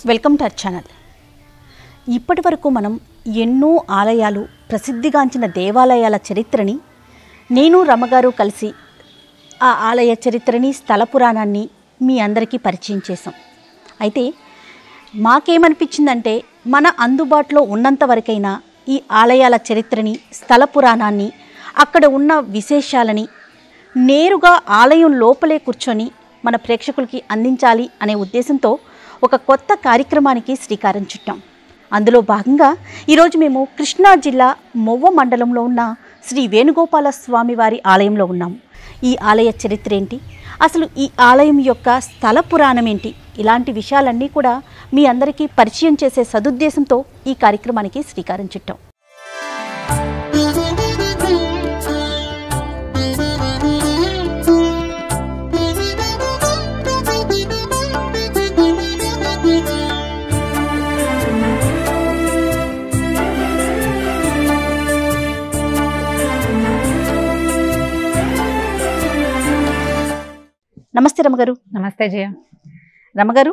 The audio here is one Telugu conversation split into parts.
వెల్కమ్ టు అవర్ ఛానల్ ఇప్పటి వరకు మనం ఎన్నో ఆలయాలు ప్రసిద్ధిగాంచిన దేవాలయాల చరిత్రని నేను రమగారు కలిసి ఆ ఆలయ చరిత్రని స్థల పురాణాన్ని మీ అందరికీ పరిచయం చేసాం అయితే మాకేమనిపించిందంటే మన అందుబాటులో ఉన్నంత వరకైనా ఈ ఆలయాల చరిత్రని స్థల పురాణాన్ని అక్కడ ఉన్న విశేషాలని నేరుగా ఆలయం లోపలే కూర్చొని మన ప్రేక్షకులకి అందించాలి అనే ఉద్దేశంతో ఒక కొత్త కార్యక్రమానికి శ్రీకారం చుట్టాం అందులో భాగంగా ఈరోజు మేము కృష్ణా జిల్లా మొవ్వ మండలంలో ఉన్న శ్రీ వేణుగోపాల స్వామి వారి ఆలయంలో ఉన్నాము ఈ ఆలయ చరిత్ర ఏంటి అసలు ఈ ఆలయం యొక్క స్థల పురాణం ఏంటి ఇలాంటి విషయాలన్నీ కూడా మీ అందరికీ పరిచయం చేసే సదుద్దేశంతో ఈ కార్యక్రమానికి శ్రీకారం చుట్టాం నమస్తే రమగారు నమస్తే జయ రమగారు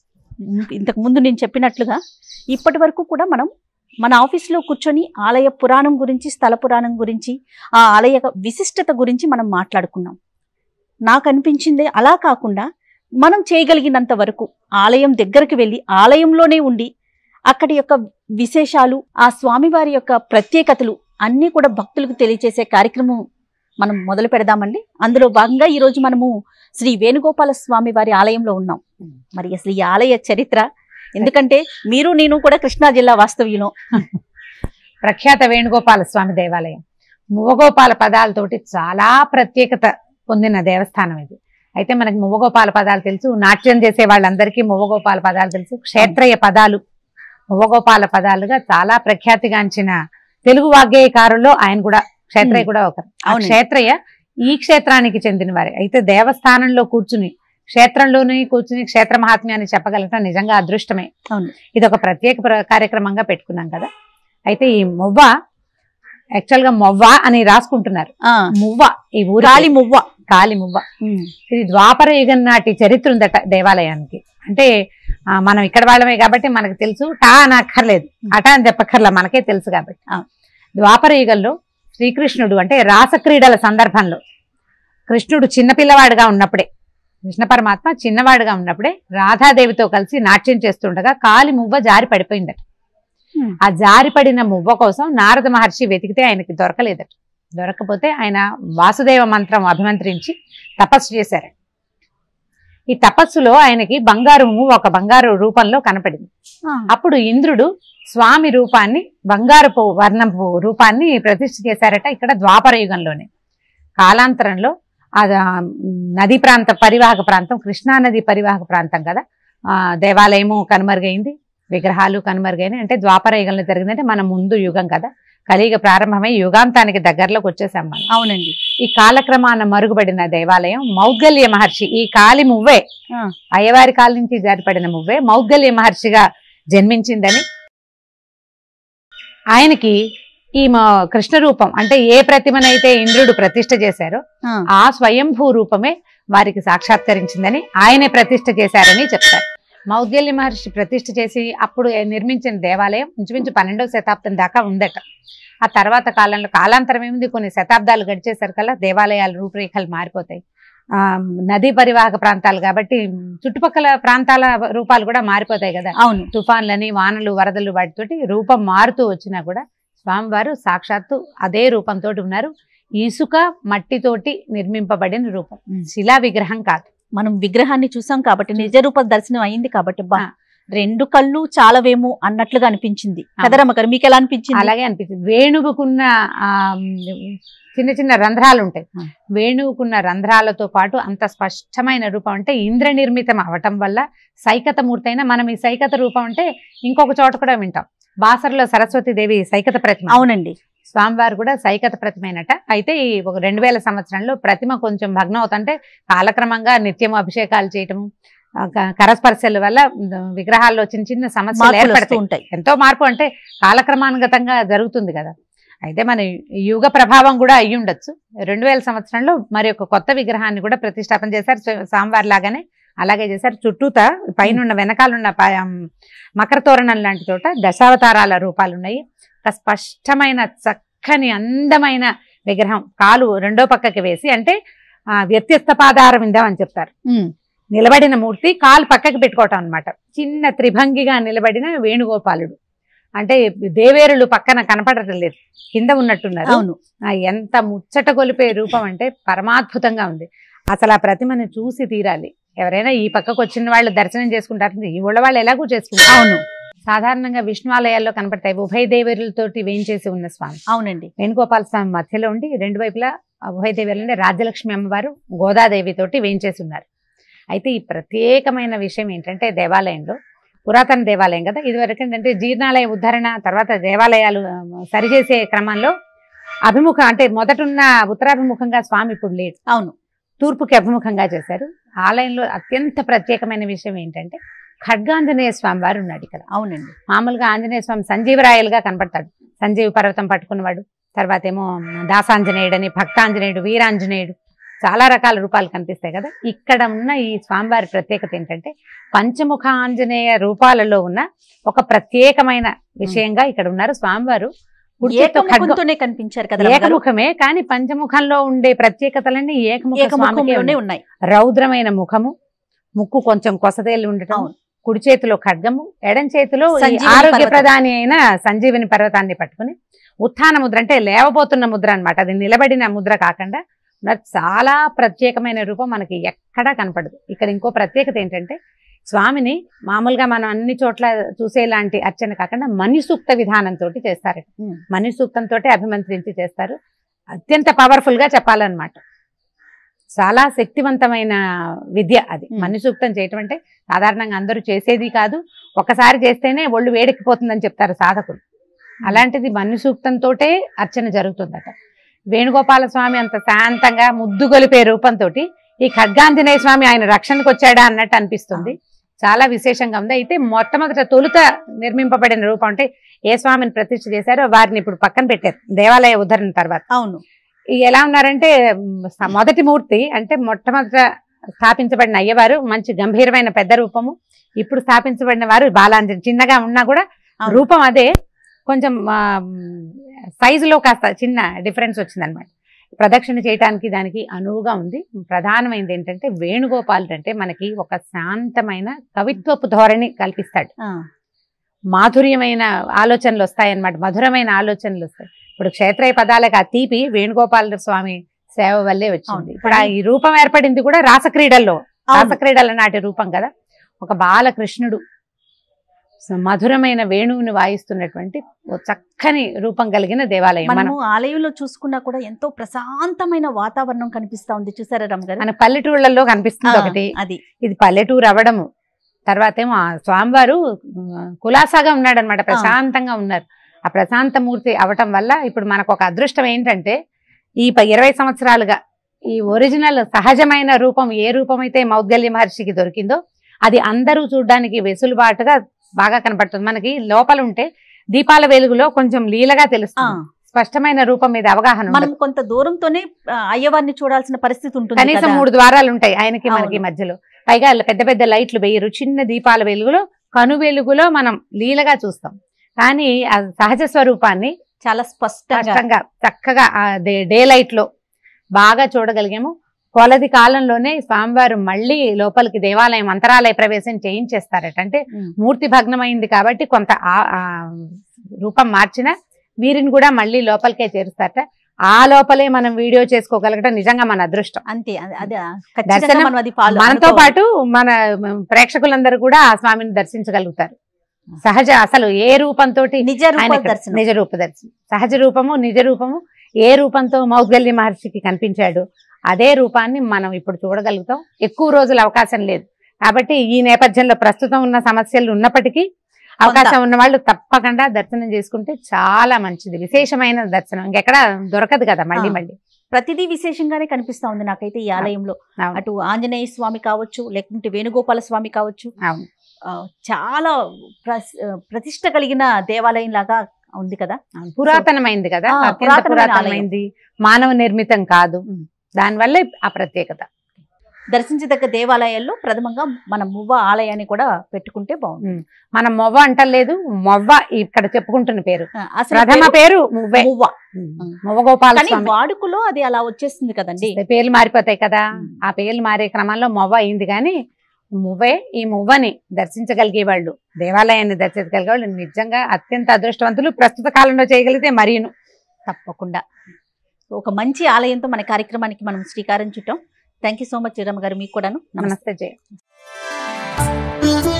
ఇంతకు ముందు నేను చెప్పినట్లుగా ఇప్పటి వరకు కూడా మనం మన ఆఫీస్లో కూర్చొని ఆలయ పురాణం గురించి స్థల పురాణం గురించి ఆ ఆలయ విశిష్టత గురించి మనం మాట్లాడుకున్నాం నాకు అనిపించింది అలా కాకుండా మనం చేయగలిగినంత వరకు ఆలయం దగ్గరికి వెళ్ళి ఆలయంలోనే ఉండి అక్కడి యొక్క విశేషాలు ఆ స్వామివారి యొక్క ప్రత్యేకతలు అన్నీ కూడా భక్తులకు తెలియచేసే కార్యక్రమం మనం మొదలు పెడదామండి అందులో భాగంగా ఈరోజు మనము శ్రీ వేణుగోపాల స్వామి వారి ఆలయంలో ఉన్నాం మరి అసలు ఈ ఆలయ చరిత్ర ఎందుకంటే మీరు నేను కూడా కృష్ణా జిల్లా వాస్తవ్యులం ప్రఖ్యాత వేణుగోపాల స్వామి దేవాలయం మువ్వగోపాల పదాలతోటి చాలా ప్రత్యేకత పొందిన దేవస్థానం ఇది అయితే మనకి మువ్వగోపాల పదాలు తెలుసు నాట్యం చేసే వాళ్ళందరికీ మువ్వగోపాల పదాలు తెలుసు క్షేత్రయ పదాలు మువ్వగోపాల పదాలుగా చాలా ప్రఖ్యాతిగాంచిన తెలుగు వాగ్గేయకారుల్లో ఆయన కూడా క్షేత్రయ్య Hmm. కూడా ఒకరు ఆ అవునండి. క్షేత్రయ్య ఈ క్షేత్రానికి చెందిన వారే అయితే దేవస్థానంలో కూర్చుని క్షేత్రంలోనే కూర్చుని క్షేత్ర మహాత్మ్యాన్ని చెప్పగలగటం నిజంగా అదృష్టమే అవును ఇది ఒక ప్రత్యేక ప్ర- కార్యక్రమంగా పెట్టుకున్నాం కదా అయితే ఈ మువ్వ యాక్చువల్ గా మొవ్వ అని రాసుకుంటున్నారు ఆ, మువ్వ ఈ ఊరి కాలి మువ్వ కాలి మువ్వ ఉమ్, ఇది ద్వాపర యుగం నాటి చరిత్ర ఉందట దేవాలయానికి అంటే ఆ, మనం ఇక్కడ వాళ్ళమే కాబట్టి మనకు తెలుసు టా అని అక్కర్లేదు అటా అని చెప్పక్కర్లా మనకే తెలుసు కాబట్టి ఆ. ద్వాపర యుగంలో శ్రీకృష్ణుడు అంటే రాసక్రీడల సందర్భంలో కృష్ణుడు చిన్నపిల్లవాడుగా ఉన్నప్పుడే కృష్ణ పరమాత్మ చిన్నవాడుగా ఉన్నప్పుడే రాధాదేవితో కలిసి నాట్యం చేస్తుండగా కాలి మువ్వ జారి పడిపోయిందట Hmm. ఆ జారి పడిన మువ్వ కోసం నారద మహర్షి వెతికితే ఆయనకి దొరకలేదట దొరకపోతే ఆయన వాసుదేవ మంత్రం అభిమంత్రించి తపస్సు చేశారు ఈ తపస్సులో ఆయనకి బంగారు మువ్వ ఒక బంగారు రూపంలో కనపడింది ఆ, అప్పుడు ఇంద్రుడు స్వామి రూపాన్ని బంగారపు వర్ణపు రూపాన్ని ప్రతిష్ఠ చేశారట ఇక్కడ ద్వాపర యుగంలోనే కాలాంతరంలో ఆ నదీ ప్రాంత పరివాహక ప్రాంతం కృష్ణా నది పరివాహక ప్రాంతం కదా ఆ దేవాలయము కనుమరుగైంది విగ్రహాలు కనుమరుగైనాయి అంటే ద్వాపర యుగంలో జరిగిందంటే మన ముందు యుగం కదా కలియుగ ప్రారంభమై యుగాంతానికి దగ్గరలోకి వచ్చేసాం మనం అవునండి ఈ కాలక్రమాన మరుగుపడిన దేవాలయం మౌద్గల్య మహర్షి ఈ కాలి మువ్వే ఆ. అయ్యవారి కాలి నుంచి జారిపడిన మువ్వే మౌద్గల్య మహర్షిగా జన్మించిందని ఆయనకి ఈ మా కృష్ణ రూపం అంటే ఏ ప్రతిమనైతే ఇంద్రుడు ప్రతిష్ఠ చేశారో ఆ, ఆ స్వయంభూ రూపమే వారికి సాక్షాత్కరించిందని ఆయనే ప్రతిష్ఠ చేశారని చెప్తారు మౌద్గల్య మహర్షి ప్రతిష్ఠ చేసి అప్పుడు నిర్మించిన దేవాలయం ఇంచుమించు పన్నెండవ శతాబ్దం దాకా ఉందట ఆ తర్వాత కాలంలో కాలాంతరం ఏముంది కొన్ని శతాబ్దాలు గడిచేసరికల్లా దేవాలయాల రూపురేఖలు మారిపోతాయి ఆ నదీ పరివాహక ప్రాంతాలు కాబట్టి చుట్టుపక్కల ప్రాంతాల రూపాలు కూడా మారిపోతాయి కదా అవును తుఫాన్లని వానలు వరదలు వాటితోటి రూపం మారుతూ వచ్చినా కూడా స్వామివారు సాక్షాత్తు అదే రూపంతో ఉన్నారు ఇసుక మట్టితోటి నిర్మింపబడిన రూపం ఉమ్. శిలా విగ్రహం కాదు మనం విగ్రహాన్ని చూసాం కాబట్టి నిజ రూప దర్శనం అయింది కాబట్టి బా ఆ. రెండు కళ్ళు చాలవేమో అన్నట్లుగా అనిపించింది కదరమ్మ గారు మీకు ఎలా అనిపించింది అలాగే అనిపించింది వేణువుకున్న ఆ చిన్న చిన్న రంధ్రాలు ఉంటాయి ఆ. వేణువుకున్న రంధ్రాలతో పాటు అంత స్పష్టమైన రూపం అంటే ఇంద్ర నిర్మితం అవటం వల్ల సైకత మూర్తైన మనం ఈ సైకత రూపం అంటే ఇంకొక చోట కూడా వింటాం బాసరలో సరస్వతీదేవి సైకత ప్రతిమ అవునండి స్వామివారు కూడా సైకత ప్రతిమైనట అయితే ఈ ఒక రెండు వేల సంవత్సరంలో ప్రతిమ కొంచెం భగ్నం అవుతుంటే కాలక్రమంగా నిత్యం అభిషేకాలు చేయటం ఆ, క- కరస్పర్శల వల్ల ఉమ్, విగ్రహాల్లో చిన్న చిన్న సమస్యలు మార్పులు వస్తూ ఏర్పడతాయి ఉంటాయి ఎంతో మార్పు అంటే కాలక్రమానుగతంగా జరుగుతుంది కదా అయితే మన యుగ ప్రభావం కూడా అయ్యి ఉండొచ్చు రెండు వేల సంవత్సరంలో మరి ఒక కొత్త విగ్రహాన్ని కూడా ప్రతిష్టాపన చేశారు స్వ- స్వామివారి లాగానే అలాగే చేశారు చుట్టూత పైన ఉన్న వెనకాలన్న ప- మకర తోరణం లాంటి చోట దశావతారాల రూపాలు ఉన్నాయి ఒక స్పష్టమైన చక్కని అందమైన విగ్రహం కాలు రెండో పక్కకి వేసి అంటే ఆ, వ్యత్యస్త పాదార విందం అని చెప్తారు ఉమ్, నిలబడిన మూర్తి కాలు పక్కకి పెట్టుకోవటం అన్నమాట చిన్న త్రిభంగిగా నిలబడిన వేణుగోపాలుడు అంటే దేవేరులు పక్కన కనపడటం లేదు కింద ఉన్నట్టున్నారు అవును ఆ, ఎంత ముచ్చట గొలిపే రూపం అంటే పరమాద్భుతంగా ఉంది అసలు ఆ ప్రతిమని చూసి తీరాలి ఎవరైనా ఈ పక్కకు వచ్చిన వాళ్ళు దర్శనం చేసుకుంటారు ఈ ఊళ్ళ వాళ్ళు ఎలాగూ చేసుకుంటారు అవును సాధారణంగా విష్ణు ఆలయాల్లో కనపడతాయి ఉభయ దేవేరులతోటి వేయించేసి ఉన్న స్వామి అవునండి వేణుగోపాల స్వామి మధ్యలో ఉండి రెండు వైపులా ఉభయ దేవేరులు అంటే రాజ్యలక్ష్మి అమ్మవారు గోదాదేవి తోటి వేయించేసి ఉన్నారు అయితే ఈ ప్రత్యేకమైన విషయం ఏంటంటే దేవాలయంలో పురాతన దేవాలయం కదా ఇదివరకు ఏంటంటే జీర్ణాలయ ఉద్ధరణ తర్వాత దేవాలయాలు ఆ, సరిచేసే క్రమంలో అభిముఖం అంటే మొదటున్న ఉత్తరాభిముఖంగా స్వామి ఇప్పుడు లేడు అవును తూర్పుకి అభిముఖంగా చేశారు ఆలయంలో అత్యంత ప్రత్యేకమైన విషయం ఏంటంటే ఖడ్గాంజనేయ స్వామి వారు ఉన్నాడు ఇక్కడ అవునండి మామూలుగా ఆంజనేయ స్వామి సంజీవరాయలుగా కనపడతాడు సంజీవ పర్వతం పట్టుకున్నవాడు తర్వాత ఏమో దాసాంజనేయుడు అని భక్తాంజనేయుడు వీరాంజనేయుడు చాలా రకాల రూపాలు కనిపిస్తాయి కదా ఇక్కడ ఉన్న ఈ స్వామివారి ప్రత్యేకత ఏంటంటే పంచముఖ ఆంజనేయ రూపాలలో ఉన్న ఒక ప్రత్యేకమైన విషయంగా ఇక్కడ ఉన్నారు స్వామివారు కుడి చేత్తో ఖడ్గం- ఏకముఖంతోనే కనిపించారు కదా రమగారు? ఏకముఖమే కానీ పంచముఖంలో ఉండే ప్రత్యేకతలన్నీ ఏకముఖ స్వామికే ఏకముఖంలోనే ఉన్నాయి. ఉన్నాయి రౌద్రమైన ముఖము ముక్కు కొంచెం కొసదేళ్ళు ఉండటం అవును. కుడి చేతిలో ఖడ్గము ఎడం చేతిలో ఈ సంజీవని ఆరోగ్య పర్వతం. ప్రధాని అయిన సంజీవని పర్వతాన్ని పట్టుకుని ఉత్థాన ముద్ర అంటే లేవబోతున్న ముద్ర అన్నమాట అది నిలబడిన ముద్ర కాకుండా మరి చాలా ప్రత్యేకమైన రూపం మనకి ఎక్కడా కనపడదు ఇక్కడ ఇంకో ప్రత్యేకత ఏంటంటే స్వామిని మామూలుగా మనం అన్ని చోట్ల చూసేలాంటి అర్చన కాకుండా మణిసూక్త విధానంతో చేస్తారు ఉమ్. మణిసూక్తంతో అభిమంత్రించి చేస్తారు అత్యంత పవర్ఫుల్ గా చెప్పాలన్నమాట చాలా శక్తివంతమైన విద్య అది Hmm. మణిసూక్తం చేయటం అంటే సాధారణంగా అందరూ చేసేది కాదు ఒకసారి చేస్తేనే ఒళ్ళు వేడెక్కిపోతుందని చెప్తారు సాధకులు అలాంటిది మణిసూక్తంతో అర్చన జరుగుతుందట వేణుగోపాల స్వామి అంత శాంతంగా ముద్దు గొలిపే రూపంతో ఈ ఖడ్గాంజనేయ స్వామి ఆయన రక్షణకు వచ్చాడా అన్నట్టు అనిపిస్తుంది చాలా విశేషంగా ఉంది అయితే మొట్టమొదట తొలుత నిర్మింపబడిన రూపం అంటే ఏ స్వామిని ప్రతిష్ఠ చేశారో వారిని ఇప్పుడు పక్కన పెట్టారు దేవాలయ ఉద్ధరణ తర్వాత అవును ఈ ఎలా ఉన్నారంటే మ్, స- మొదటి మూర్తి అంటే మొట్టమొదట స్థాపించబడిన అయ్యవారు మంచి గంభీరమైన పెద్ద రూపము ఇప్పుడు స్థాపించబడిన వారు బాలాంజన్ చిన్నగా ఉన్నా కూడా అవును. రూపం అదే కొంచెం ఆ, మ్, సైజులో కాస్త చిన్న డిఫరెన్స్ వచ్చిందనమాట ప్రదక్షిణ చేయటానికి దానికి అనువుగా ఉంది ప్రధానమైనది ఏంటంటే వేణుగోపాల్ అంటే మనకి ఒక శాంతమైన కవిత్వపు ధోరణి కల్పిస్తాడు ఆ, మాధుర్యమైన ఆలోచనలు వస్తాయన్నమాట మధురమైన ఆలోచనలు వస్తాయి ఇప్పుడు క్షేత్రయ పదాలకు ఆ తీపి వేణుగోపాల స్వామి సేవ వల్లే వచ్చింది అవును. ఇప్పుడు ఆ ఈ రూపం ఏర్పడింది కూడా రాసక్రీడల్లో అవును. రాసక్రీడల నాటి రూపం కదా ఒక బాలకృష్ణుడు స- మధురమైన వేణువుని వాయిస్తున్నటువంటి ఓ చక్కని రూపం కలిగిన దేవాలయం మనం మనము ఆలయంలో చూసుకున్నా కూడా ఎంతో ప్రశాంతమైన వాతావరణం కనిపిస్తా ఉంది చూసారా రమ్ గారు మన పల్లెటూళ్ళల్లో కనిపిస్తుంది ఆ, ఒకటి అది ఇది పల్లెటూరు అవ్వడము తర్వాత ఏమో ఆ స్వామివారు ఉమ్, కులాసాగా ఉన్నాడు అనమాట ప్రశాంతంగా ఉన్నారు ఆ ప్రశాంత మూర్తి అవటం వల్ల ఇప్పుడు మనకు ఒక అదృష్టం ఏంటంటే ఈ ప- ఇరవై సంవత్సరాలుగా ఈ ఒరిజినల్ సహజమైన రూపం ఏ రూపం అయితే మౌద్గల్య మహర్షికి దొరికిందో అది అందరూ చూడడానికి వెసులుబాటుగా బాగా కనపడుతుంది మనకి లోపల ఉంటే దీపాల వెలుగులో కొంచెం లీలగా ఆ, తెలుస్తుంది స్పష్టమైన రూపం మీద అవగాహన మనం ఉండదు. కొంత దూరంతోనే ఆ, అయ్యవారిని చూడాల్సిన పరిస్థితి ఉంటుంది కనీసం కదా. మూడు ద్వారాలు ఉంటాయి ఆయనకి మనకి అవును. మధ్యలో పైగా పెద్ద పెద్ద లైట్లు వేయరు చిన్న దీపాల వెలుగులో కను వెలుగులో మనం లీలగా చూస్తాం కానీ ఆ సహజ స్వరూపాన్ని చాలా స్పష్టంగా స్పష్టంగా చక్కగా ఆ డే- డే లైట్ లో బాగా చూడగలిగాము కొలది కాలంలోనే స్వామివారు మళ్ళీ లోపలికి దేవాలయం అంతరాలయ ప్రవేశం చేయించేస్తారట అంటే ఉమ్, మూర్తి భగ్నమైంది కాబట్టి కొంత ఆ- ఆ రూపం మార్చిన వీరిని కూడా మళ్ళీ లోపలికే చేరుస్తారట ఆ లోపలే మనం వీడియో చేసుకోగలగడం నిజంగా మన అదృష్టం అంతే అది- అది ఖచ్చితంగా దర్శనం మనం అది follow మనతో అనుకోవాలి. పాటు మన ప్రేక్షకులందరూ కూడా ఆ స్వామిని దర్శించగలుగుతారు సహజ అసలు ఏ రూపంతో నిజ రూప దర్శనం నిజ రూప దర్శనం సహజ రూపము నిజ రూపము ఏ రూపంతో మౌద్గల్య మహర్షికి కనిపించాడు అదే రూపాన్ని మనం ఇప్పుడు చూడగలుగుతాం ఎక్కువ రోజులు అవకాశం లేదు కాబట్టి ఈ నేపథ్యంలో ప్రస్తుతం ఉన్న సమస్యలు ఉన్నప్పటికీ అవకాశం ఉన్న వాళ్ళు తప్పకుండా దర్శనం చేసుకుంటే చాలా మంచిది విశేషమైన దర్శనం ఇంకెక్కడ దొరకదు కదా మళ్ళీ ఆ. మళ్ళీ ప్రతిదీ విశేషంగానే కనిపిస్తా ఉంది నాకైతే ఈ ఆలయంలో అవును. అటు ఆంజనేయ స్వామి కావచ్చు లేకుంటే వేణుగోపాల స్వామి కావచ్చు అవును ఆ, చాలా ప్రస్- ఆ, ప్రతిష్ట కలిగిన దేవాలయం లాగా ఉంది కదా అవును. పురాతనమైంది కదా ఆ, అత్యంత పురాతనమైన పురాతనమైంది మానవ నిర్మితం కాదు ఉమ్. దానివల్ల ఆ ప్రత్యేకత దర్శించదగ్గ దేవాలయాల్లో ప్రథమంగా మన మువ్వ ఆలయాన్ని కూడా పెట్టుకుంటే బాగుంది మనం మొవ్వ అంటలేదు మొవ్వ ఇక్కడ చెప్పుకుంటున్న పేరు ఆ, అసలు ప్రథమ పేరు పేరు మువ్వే మువ్వ మువ్వ గోపాల కానీ స్వామి వాడుకలో అది అలా వచ్చేస్తుంది కదండి పేర్లు మారిపోతాయి కదా ఉమ్. ఆ పేర్లు మారే క్రమంలో మొవ్వ అయింది కానీ మువ్వే ఈ మువ్వని దర్శించగలిగే వాళ్ళు దేవాలయాన్ని దర్శించగలిగే వాళ్ళు నిజంగా అత్యంత అదృష్టవంతులు ప్రస్తుత కాలంలో చేయగలిగితే మరీను తప్పకుండా ఒక మంచి ఆలయంతో మన కార్యక్రమానికి మనం శ్రీకారం చుట్టాం thank you so much Ramma garu మీకు కూడాను నమస్తే నమస్తే జయ